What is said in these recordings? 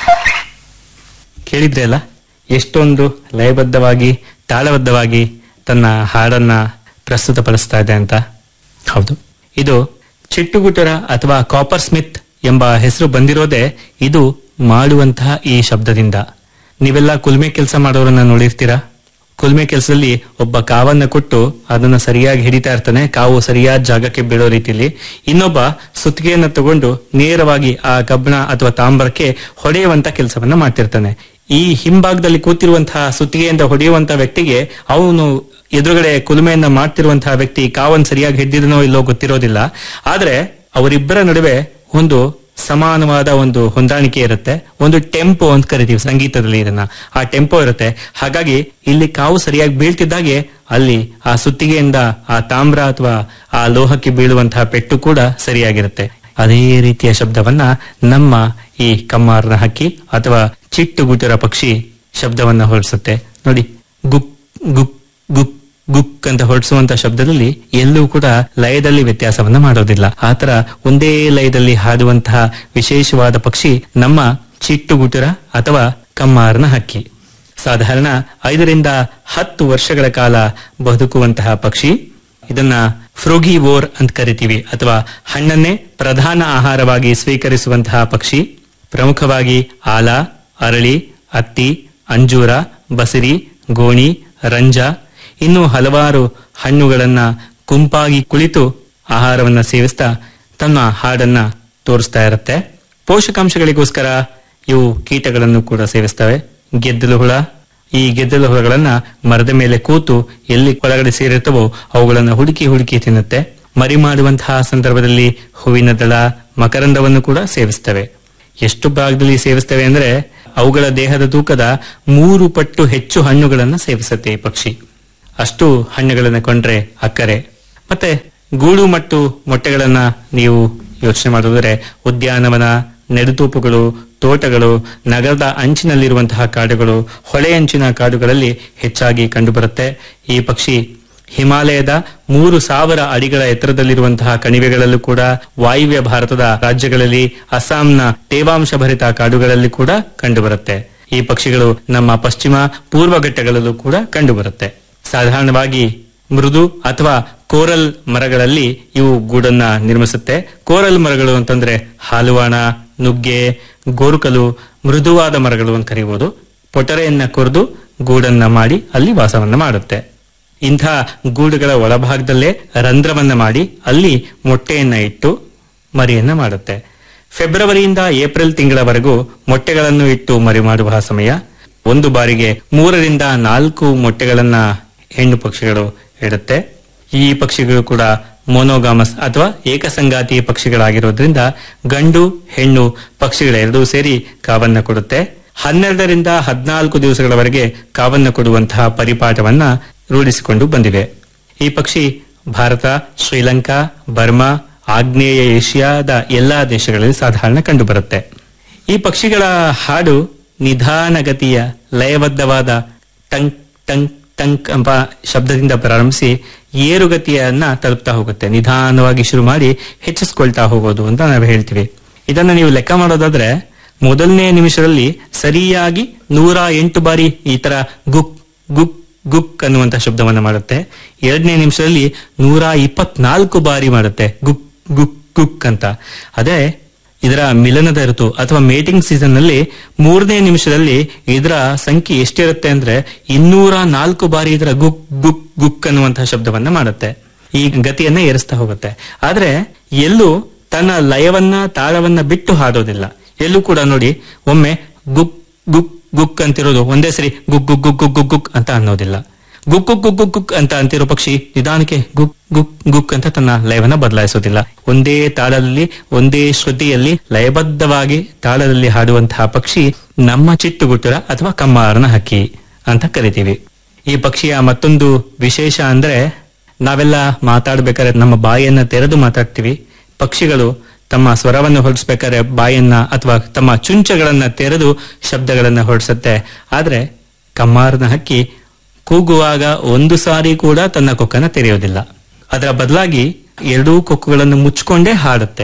ಕೇಳಿದ್ರೆ ಅಲ್ಲ ಎಷ್ಟೊಂದು ಲಯಬದ್ಧವಾಗಿ ತಾಳಬದ್ಧವಾಗಿ ತನ್ನ ಹಾಡನ್ನ ಪ್ರಸ್ತುತಪಡಿಸ್ತಾ ಇದೆ ಅಂತ ಹೌದು ಇದು ಚಿಟ್ಟುಗುಟರ ಅಥವಾ ಕಾಪರ್ ಸ್ಮಿತ್ ಎಂಬ ಹೆಸರು ಬಂದಿರೋದೇ ಇದು ಮಾಡುವಂತಹ ಈ ಶಬ್ದದಿಂದ ನೀವೆಲ್ಲ ಕುಲ್ಮೆ ಕೆಲಸ ಮಾಡೋರನ್ನ ನೋಡಿರ್ತೀರಾ ಕುಲ್ಮೆ ಕೆಲಸದಲ್ಲಿ ಒಬ್ಬ ಕಾವನ್ನ ಕೊಟ್ಟು ಅದನ್ನ ಸರಿಯಾಗಿ ಹಿಡಿತಾ ಇರ್ತಾನೆ ಕಾವು ಸರಿಯಾದ ಜಾಗಕ್ಕೆ ಬೀಳೋ ರೀತಿಯಲ್ಲಿ ಇನ್ನೊಬ್ಬ ಸುತ್ತಿಗೆಯನ್ನ ತಗೊಂಡು ನೇರವಾಗಿ ಆ ಕಬ್ಬಣ ಅಥವಾ ತಾಮ್ರಕ್ಕೆ ಹೊಡೆಯುವಂತ ಕೆಲಸವನ್ನ ಮಾಡ್ತಿರ್ತಾನೆ ಈ ಹಿಂಭಾಗದಲ್ಲಿ ಕೂತಿರುವಂತಹ ಸುತ್ತಿಗೆಯಿಂದ ಹೊಡೆಯುವಂತಹ ವ್ಯಕ್ತಿಗೆ ಅವನು ಎದುರುಗಡೆ ಕುಲುಮೆಯನ್ನ ಮಾಡ್ತಿರುವಂತಹ ವ್ಯಕ್ತಿ ಕಾವನ್ ಸರಿಯಾಗಿ ಹಿಡಿದಿದನೋ ಇಲ್ಲೋ ಗೊತ್ತಿರೋದಿಲ್ಲ ಆದ್ರೆ ಅವರಿಬ್ಬರ ನಡುವೆ ಒಂದು ಸಮಾನವಾದ ಒಂದು ಹೊಂದಾಣಿಕೆ ಇರುತ್ತೆ ಒಂದು ಟೆಂಪೋ ಅಂತ ಕರಿತೀವಿ ಸಂಗೀತದಲ್ಲಿ ಇದನ್ನ ಆ ಟೆಂಪೋ ಇರುತ್ತೆ ಹಾಗಾಗಿ ಇಲ್ಲಿ ಕಾವು ಸರಿಯಾಗಿ ಬೀಳ್ತಿದ್ದಾಗೆ ಅಲ್ಲಿ ಆ ಸುತ್ತಿಗೆಯಿಂದ ಆ ತಾಮ್ರ ಅಥವಾ ಆ ಲೋಹಕ್ಕೆ ಬೀಳುವಂತಹ ಪೆಟ್ಟು ಕೂಡ ಸರಿಯಾಗಿರುತ್ತೆ ಅದೇ ರೀತಿಯ ಶಬ್ದವನ್ನ ನಮ್ಮ ಈ ಕಮ್ಮಾರನ ಹಕ್ಕಿ ಅಥವಾ ಚಿಟ್ಟುಗುಟರ ಪಕ್ಷಿ ಶಬ್ದವನ್ನ ಹೊರಡಿಸುತ್ತೆ ನೋಡಿ ಗುಕ್ ಗುಕ್ ಗುಕ್ ಗುಕ್ ಅಂತ ಹೊರಡಿಸುವಂತ ಶಬ್ದದಲ್ಲಿ ಎಲ್ಲೂ ಕೂಡ ಲಯದಲ್ಲಿ ವ್ಯತ್ಯಾಸವನ್ನ ಮಾಡೋದಿಲ್ಲ ಆತರ ಒಂದೇ ಲಯದಲ್ಲಿ ಹಾಡುವಂತಹ ವಿಶೇಷವಾದ ಪಕ್ಷಿ ನಮ್ಮ ಚಿಟ್ಟುಗುಟುರ ಅಥವಾ ಕಮ್ಮಾರನ ಹಕ್ಕಿ ಸಾಧಾರಣ ಐದರಿಂದ ಹತ್ತು ವರ್ಷಗಳ ಕಾಲ ಬದುಕುವಂತಹ ಪಕ್ಷಿ ಇದನ್ನ ಫ್ರೋಗಿವೋರ್ ಅಂತ ಕರಿತೀವಿ ಅಥವಾ ಹಣ್ಣನ್ನೇ ಪ್ರಧಾನ ಆಹಾರವಾಗಿ ಸ್ವೀಕರಿಸುವಂತಹ ಪಕ್ಷಿ ಪ್ರಮುಖವಾಗಿ ಆಲ ಅರಳಿ ಅತ್ತಿ ಅಂಜೂರ ಬಸಿರಿ ಗೋಣಿ ರಂಜ ಇನ್ನೂ ಹಲವಾರು ಹಣ್ಣುಗಳನ್ನ ಗುಂಪಾಗಿ ಕುಳಿತು ಆಹಾರವನ್ನ ಸೇವಿಸ್ತಾ ತನ್ನ ಹಾಡನ್ನ ತೋರಿಸ್ತಾ ಇರುತ್ತೆ ಪೋಷಕಾಂಶಗಳಿಗೋಸ್ಕರ ಇವು ಕೀಟಗಳನ್ನು ಕೂಡ ಸೇವಿಸ್ತವೆ ಗೆದ್ದಲು ಹುಳ ಈ ಗೆದ್ದಲು ಹುಳಗಳನ್ನ ಮರದ ಮೇಲೆ ಕೂತು ಎಲ್ಲಿ ಒಳಗಡೆ ಸೇರಿರ್ತವೋ ಅವುಗಳನ್ನ ಹುಡುಕಿ ಹುಡುಕಿ ತಿನ್ನುತ್ತೆ ಮರಿ ಮಾಡುವಂತಹ ಸಂದರ್ಭದಲ್ಲಿ ಹೂವಿನ ದಳ ಮಕರಂದವನ್ನು ಕೂಡ ಸೇವಿಸ್ತವೆ ಎಷ್ಟು ಭಾಗದಲ್ಲಿ ಸೇವಿಸ್ತವೆ ಅಂದ್ರೆ ಅವುಗಳ ದೇಹದ ತೂಕದ ಮೂರು ಪಟ್ಟು ಹೆಚ್ಚು ಹಣ್ಣುಗಳನ್ನ ಸೇವಿಸುತ್ತೆ ಈ ಪಕ್ಷಿ ಅಷ್ಟು ಹಣ್ಣುಗಳನ್ನ ಕೊಂಡ್ರೆ ಅಕ್ಕರೆ ಮತ್ತೆ ಗೂಡು ಮತ್ತು ಮೊಟ್ಟೆಗಳನ್ನ ನೀವು ಯೋಚನೆ ಮಾಡಿದ್ರೆ ಉದ್ಯಾನವನ ನೆಡುತೋಪುಗಳು ತೋಟಗಳು ನಗರದ ಅಂಚಿನಲ್ಲಿರುವಂತಹ ಕಾಡುಗಳು ಹೊಳೆ ಅಂಚಿನ ಕಾಡುಗಳಲ್ಲಿ ಹೆಚ್ಚಾಗಿ ಕಂಡುಬರುತ್ತೆ ಈ ಪಕ್ಷಿ ಹಿಮಾಲಯದ ಮೂರು ಸಾವಿರ ಅಡಿಗಳ ಎತ್ತರದಲ್ಲಿರುವಂತಹ ಕಣಿವೆಗಳಲ್ಲೂ ಕೂಡ ವಾಯುವ್ಯ ಭಾರತದ ರಾಜ್ಯಗಳಲ್ಲಿ ಅಸ್ಸಾಂನ ತೇವಾಂಶ ಭರಿತ ಕಾಡುಗಳಲ್ಲಿ ಕೂಡ ಕಂಡುಬರುತ್ತೆ ಈ ಪಕ್ಷಿಗಳು ನಮ್ಮ ಪಶ್ಚಿಮ ಪೂರ್ವ ಘಟ್ಟಗಳಲ್ಲೂ ಕೂಡ ಕಂಡುಬರುತ್ತೆ ಸಾಧಾರಣವಾಗಿ ಮೃದು ಅಥವಾ ಕೋರಲ್ ಮರಗಳಲ್ಲಿ ಇವು ಗೂಡನ್ನ ನಿರ್ಮಿಸುತ್ತೆ ಕೋರಲ್ ಮರಗಳು ಅಂತಂದ್ರೆ ಹಾಲುವಾಣ ನುಗ್ಗೆ ಗೋರುಕಲು ಮೃದುವಾದ ಮರಗಳು ಅಂತ ಕರೀಬಹುದು ಪೊಟರೆಯನ್ನ ಕೊರೆದು ಗೂಡನ್ನ ಮಾಡಿ ಅಲ್ಲಿ ವಾಸವನ್ನ ಮಾಡುತ್ತೆ ಇಂಥ ಗೂಡುಗಳ ಒಳಭಾಗದಲ್ಲೇ ರಂಧ್ರವನ್ನ ಮಾಡಿ ಅಲ್ಲಿ ಮೊಟ್ಟೆಯನ್ನ ಇಟ್ಟು ಮರಿಯನ್ನ ಮಾಡುತ್ತೆ ಫೆಬ್ರವರಿಯಿಂದ ಏಪ್ರಿಲ್ ತಿಂಗಳವರೆಗೂ ಮೊಟ್ಟೆಗಳನ್ನು ಇಟ್ಟು ಮರಿ ಮಾಡುವ ಸಮಯ ಒಂದು ಬಾರಿಗೆ ಮೂರರಿಂದ ನಾಲ್ಕು ಮೊಟ್ಟೆಗಳನ್ನ ಹೆಣ್ಣು ಪಕ್ಷಿಗಳು ಇಡುತ್ತೆ ಈ ಪಕ್ಷಿಗಳು ಕೂಡ ಮೋನೋಗಾಮಸ್ ಅಥವಾ ಏಕಸಂಗಾತಿ ಪಕ್ಷಿಗಳಾಗಿರೋದ್ರಿಂದ ಗಂಡು ಹೆಣ್ಣು ಪಕ್ಷಿಗಳೆರಡೂ ಸೇರಿ ಕಾವನ್ನ ಕೊಡುತ್ತೆ ಹನ್ನೆರಡರಿಂದ ಹದಿನಾಲ್ಕು ದಿವಸಗಳವರೆಗೆ ಕಾವನ್ನ ಕೊಡುವಂತಹ ಪರಿಪಾಠವನ್ನ ರೂಢಿಸಿಕೊಂಡು ಬಂದಿವೆ ಈ ಪಕ್ಷಿ ಭಾರತ ಶ್ರೀಲಂಕಾ ಬರ್ಮಾ ಆಗ್ನೇಯ ಏಷ್ಯಾದ ಎಲ್ಲಾ ದೇಶಗಳಲ್ಲಿ ಸಾಧಾರಣ ಕಂಡುಬರುತ್ತೆ ಈ ಪಕ್ಷಿಗಳ ಹಾಡು ನಿಧಾನಗತಿಯ ಲಯಬದ್ಧವಾದ ಟಂಕ್ ಟಂಕ್ ಟಂಕ್ ಎಂಬ ಶಬ್ದದಿಂದ ಪ್ರಾರಂಭಿಸಿ ಏರುಗತಿಯನ್ನ ತಲುಪ್ತಾ ಹೋಗುತ್ತೆ ನಿಧಾನವಾಗಿ ಶುರು ಮಾಡಿ ಹೆಚ್ಚಿಸ್ಕೊಳ್ತಾ ಹೋಗೋದು ಅಂತ ನಾವು ಹೇಳ್ತೀವಿ ಇದನ್ನ ನೀವು ಲೆಕ್ಕ ಮಾಡೋದಾದ್ರೆ ಮೊದಲನೇ ನಿಮಿಷದಲ್ಲಿ ಸರಿಯಾಗಿ ನೂರ ಎಂಟು ಬಾರಿ ಈ ತರ ಗುಕ್ ಗುಕ್ ಗುಕ್ ಅನ್ನುವಂತ ಶಬ್ದವನ್ನ ಮಾಡುತ್ತೆ ಎರಡನೇ ನಿಮಿಷದಲ್ಲಿ ನೂರ ಇಪ್ಪತ್ನಾಲ್ಕು ಬಾರಿ ಮಾಡುತ್ತೆ ಗುಕ್ ಗುಕ್ ಗುಕ್ ಅಂತ ಅದೇ ಇದರ ಮಿಲನದ ಋತು ಅಥವಾ ಮೇಟಿಂಗ್ ಸೀಸನ್ ನಲ್ಲಿ ಮೂರನೇ ನಿಮಿಷದಲ್ಲಿ ಇದರ ಸಂಖ್ಯೆ ಎಷ್ಟಿರುತ್ತೆ ಅಂದ್ರೆ ಇನ್ನೂರ ನಾಲ್ಕು ಬಾರಿ ಇದರ ಗುಕ್ ಗುಕ್ ಗುಕ್ ಅನ್ನುವಂತಹ ಶಬ್ದವನ್ನ ಮಾಡುತ್ತೆ ಈ ಗತಿಯನ್ನ ಏರಿಸ್ತಾ ಹೋಗುತ್ತೆ ಆದ್ರೆ ಎಲ್ಲೂ ತನ್ನ ಲಯವನ್ನ ತಾಳವನ್ನ ಬಿಟ್ಟು ಹಾಡೋದಿಲ್ಲ ಎಲ್ಲೂ ಕೂಡ ನೋಡಿ ಒಮ್ಮೆ ಗುಕ್ ಗುಕ್ ಗುಕ್ ಅಂತಿರೋದು ಒಂದೇ ಸರಿ ಗುಕ್ ಗುಕ್ ಗುಕ್ ಗುಕ್ ಗುಕ್ ಗುಕ್ ಅಂತ ಅನ್ನೋದಿಲ್ಲ ಗುಕ್ ಗುಕ್ ಗುಕ್ ಗುಕ್ ಗುಕ್ ಅಂತ ಅಂತಿರೋ ಪಕ್ಷಿ ನಿಧಾನಕ್ಕೆ ಗುಕ್ ಗುಕ್ ಗುಕ್ ಅಂತ ತನ್ನ ಲಯವನ್ನ ಬದಲಾಯಿಸೋದಿಲ್ಲ ಒಂದೇ ತಾಳದಲ್ಲಿ ಒಂದೇ ಶ್ರುತಿಯಲ್ಲಿ ಲಯಬದ್ಧವಾಗಿ ತಾಳದಲ್ಲಿ ಹಾಡುವಂತಹ ಪಕ್ಷಿ ನಮ್ಮ ಚಿಟ್ಟುಗುಟ್ಟುರ ಅಥವಾ ಕಮ್ಮಾರನ ಹಕ್ಕಿ ಅಂತ ಕರಿತೀವಿ ಈ ಪಕ್ಷಿಯ ಮತ್ತೊಂದು ವಿಶೇಷ ಅಂದ್ರೆ ನಾವೆಲ್ಲ ಮಾತಾಡ್ಬೇಕಾದ್ರೆ ನಮ್ಮ ಬಾಯಿಯನ್ನ ತೆರೆದು ಮಾತಾಡ್ತೀವಿ ಪಕ್ಷಿಗಳು ತಮ್ಮ ಸ್ವರವನ್ನು ಹೊರಡಿಸ್ಬೇಕಾದ್ರೆ ಬಾಯನ್ನ ಅಥವಾ ತಮ್ಮ ಚುಂಚಗಳನ್ನ ತೆರೆದು ಶಬ್ದಗಳನ್ನ ಹೊರಡಿಸುತ್ತೆ ಆದ್ರೆ ಕಮ್ಮಾರನ ಹಕ್ಕಿ ಕೂಗುವಾಗ ಒಂದು ಸಾರಿ ಕೂಡ ತನ್ನ ಕೊಕ್ಕನ್ನ ತೆರೆಯೋದಿಲ್ಲ ಅದರ ಬದಲಾಗಿ ಎರಡೂ ಕೊಕ್ಕುಗಳನ್ನು ಮುಚ್ಕೊಂಡೇ ಹಾಡುತ್ತೆ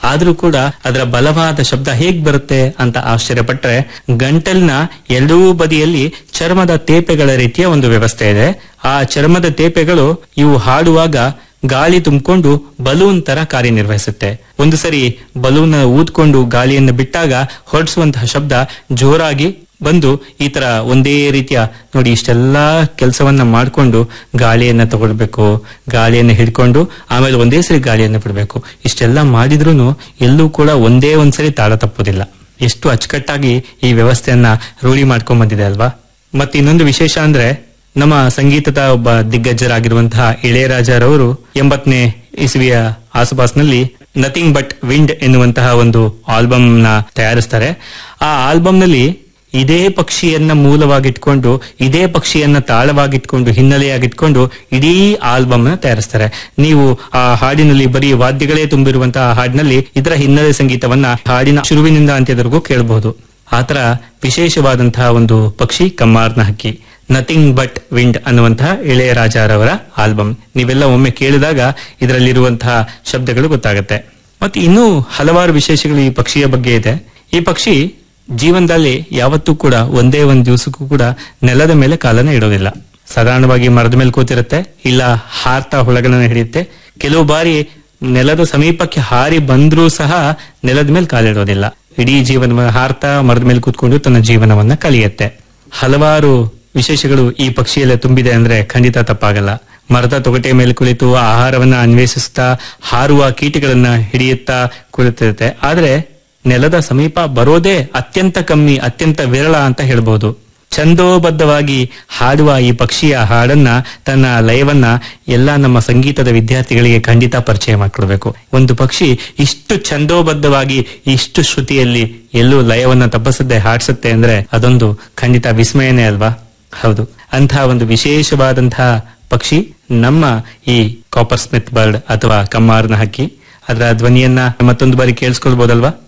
ಆದ್ರೂ ಕೂಡ ಅದರ ಬಲವಾದ ಶಬ್ದ ಹೇಗ್ ಬರುತ್ತೆ ಅಂತ ಆಶ್ಚರ್ಯಪಟ್ರೆ ಗಂಟಲಿನ ಎರಡೂ ಬದಿಯಲ್ಲಿ ಚರ್ಮದ ತೇಪೆಗಳ ರೀತಿಯ ಒಂದು ವ್ಯವಸ್ಥೆ ಇದೆ ಆ ಚರ್ಮದ ತೇಪೆಗಳು ಇವು ಹಾಡುವಾಗ ಗಾಳಿ ತುಂಬಿಕೊಂಡು ಬಲೂನ್ ತರ ಕಾರ್ಯನಿರ್ವಹಿಸುತ್ತೆ ಒಂದು ಸರಿ ಬಲೂನ್ ಊದ್ಕೊಂಡು ಗಾಳಿಯನ್ನು ಬಿಟ್ಟಾಗ ಹೊರಡಿಸುವಂತಹ ಶಬ್ದ ಜೋರಾಗಿ ಬಂದು ಈ ತರ ಒಂದೇ ರೀತಿಯ ನೋಡಿ ಇಷ್ಟೆಲ್ಲಾ ಕೆಲಸವನ್ನ ಮಾಡ್ಕೊಂಡು ಗಾಳಿಯನ್ನ ತಗೊಳ್ಬೇಕು ಗಾಳಿಯನ್ನ ಹಿಡ್ಕೊಂಡು ಆಮೇಲೆ ಒಂದೇ ಸರಿ ಗಾಳಿಯನ್ನ ಬಿಡಬೇಕು ಇಷ್ಟೆಲ್ಲ ಮಾಡಿದ್ರೂ ಎಲ್ಲೂ ಕೂಡ ಒಂದೇ ಒಂದ್ಸರಿ ತಾಳ ತಪ್ಪೋದಿಲ್ಲ ಎಷ್ಟು ಅಚ್ಚುಕಟ್ಟಾಗಿ ಈ ವ್ಯವಸ್ಥೆಯನ್ನ ರೂಢಿ ಮಾಡ್ಕೊಂಡ್ ಬಂದಿದೆ ಅಲ್ವಾ ಮತ್ತೆ ಇನ್ನೊಂದು ವಿಶೇಷ ಅಂದ್ರೆ ನಮ್ಮ ಸಂಗೀತದ ಒಬ್ಬ ದಿಗ್ಗಜರಾಗಿರುವಂತಹ ಇಳೆಯರಾಜರವರು ಎಂಬತ್ತನೇ ಇಸವಿಯ ಆಸುಪಾಸಿನಲ್ಲಿ ನಥಿಂಗ್ ಬಟ್ ವಿಂಡ್ ಎನ್ನುವಂತಹ ಒಂದು ಆಲ್ಬಮ್ ನ ತಯಾರಿಸ್ತಾರೆ ಆ ಆಲ್ಬಮ್ ನಲ್ಲಿ ಇದೇ ಪಕ್ಷಿಯನ್ನ ಮೂಲವಾಗಿಟ್ಕೊಂಡು ಇದೇ ಪಕ್ಷಿಯನ್ನ ತಾಳವಾಗಿಟ್ಕೊಂಡು ಹಿನ್ನೆಲೆಯಾಗಿಟ್ಕೊಂಡು ಇಡೀ ಆಲ್ಬಮ್ ನ ತಯಾರಿಸ್ತಾರೆ ನೀವು ಆ ಹಾಡಿನಲ್ಲಿ ಬರೀ ವಾದ್ಯಗಳೇ ತುಂಬಿರುವಂತಹ ಹಾಡಿನಲ್ಲಿ ಇದರ ಹಿನ್ನೆಲೆ ಸಂಗೀತವನ್ನ ಹಾಡಿನ ಶುರುವಿನಿಂದ ಅಂತ್ಯದವರೆಗೂ ಕೇಳಬಹುದು ಆತರ ವಿಶೇಷವಾದಂತಹ ಒಂದು ಪಕ್ಷಿ ಕಮ್ಮಾರ್ನ ಹಕ್ಕಿ ನಥಿಂಗ್ ಬಟ್ ವಿಂಡ್ ಅನ್ನುವಂತಹ ಇಳೆಯರಾಜರವರ ಆಲ್ಬಮ್ ನೀವೆಲ್ಲ ಒಮ್ಮೆ ಕೇಳಿದಾಗ ಇದರಲ್ಲಿರುವಂತಹ ಶಬ್ದಗಳು ಗೊತ್ತಾಗುತ್ತೆ ಮತ್ತೆ ಇನ್ನೂ ಹಲವಾರು ವಿಶೇಷಗಳು ಈ ಪಕ್ಷಿಯ ಬಗ್ಗೆ ಇದೆ ಈ ಪಕ್ಷಿ ಜೀವನದಲ್ಲಿ ಯಾವತ್ತೂ ಕೂಡ ಒಂದೇ ಒಂದು ದಿವಸಕ್ಕೂ ಕೂಡ ನೆಲದ ಮೇಲೆ ಕಾಲನ್ನ ಇಡೋದಿಲ್ಲ ಸಾಧಾರಣವಾಗಿ ಮರದ ಮೇಲೆ ಕೂತಿರುತ್ತೆ ಇಲ್ಲ ಹಾರ್ತಾ ಹುಳಗಳನ್ನ ಹಿಡಿಯುತ್ತೆ ಕೆಲವು ಬಾರಿ ನೆಲದ ಸಮೀಪಕ್ಕೆ ಹಾರಿ ಬಂದ್ರೂ ಸಹ ನೆಲದ ಮೇಲೆ ಕಾಲಿಡೋದಿಲ್ಲ ಇಡೀ ಜೀವನ ಹಾರ್ತಾ ಮರದ ಮೇಲೆ ಕೂತ್ಕೊಂಡು ತನ್ನ ಜೀವನವನ್ನ ಕಲಿಯುತ್ತೆ ಹಲವಾರು ವಿಶೇಷಗಳು ಈ ಪಕ್ಷಿಯಲ್ಲೇ ತುಂಬಿದೆ ಅಂದ್ರೆ ಖಂಡಿತ ತಪ್ಪಾಗಲ್ಲ ಮರದ ತೊಗಟೆಯ ಮೇಲೆ ಕುಳಿತು ಆಹಾರವನ್ನ ಅನ್ವೇಷಿಸ್ತಾ ಹಾರುವ ಕೀಟಗಳನ್ನ ಹಿಡಿಯುತ್ತಾ ಕುಳಿತಿರುತ್ತೆ ಆದ್ರೆ ನೆಲದ ಸಮೀಪ ಬರೋದೇ ಅತ್ಯಂತ ಕಮ್ಮಿ ಅತ್ಯಂತ ವಿರಳ ಅಂತ ಹೇಳ್ಬೋದು ಛಂದೋಬದ್ಧವಾಗಿ ಹಾಡುವ ಈ ಪಕ್ಷಿಯ ಹಾಡನ್ನ ತನ್ನ ಲಯವನ್ನ ಎಲ್ಲ ನಮ್ಮ ಸಂಗೀತದ ವಿದ್ಯಾರ್ಥಿಗಳಿಗೆ ಖಂಡಿತ ಪರಿಚಯ ಮಾಡಿಕೊಡ್ಬೇಕು ಒಂದು ಪಕ್ಷಿ ಇಷ್ಟು ಛಂದೋಬದ್ಧವಾಗಿ ಇಷ್ಟು ಶ್ರುತಿಯಲ್ಲಿ ಎಲ್ಲೂ ಲಯವನ್ನ ತಪ್ಪಿಸದೆ ಹಾಡ್ಸುತ್ತೆ ಅಂದ್ರೆ ಅದೊಂದು ಖಂಡಿತ ವಿಸ್ಮಯನೇ ಅಲ್ವಾ ಹೌದು ಅಂತಹ ಒಂದು ವಿಶೇಷವಾದಂತಹ ಪಕ್ಷಿ ನಮ್ಮ ಈ ಕಾಪರ್ ಸ್ಮಿತ್ ಬರ್ಡ್ ಅಥವಾ ಕಮ್ಮಾರ್ನ ಹಕ್ಕಿ ಅದರ ಧ್ವನಿಯನ್ನ ಮತ್ತೊಂದು ಬಾರಿ ಕೇಳಿಸ್ಕೊಳ್ಬಹುದಲ್ವಾ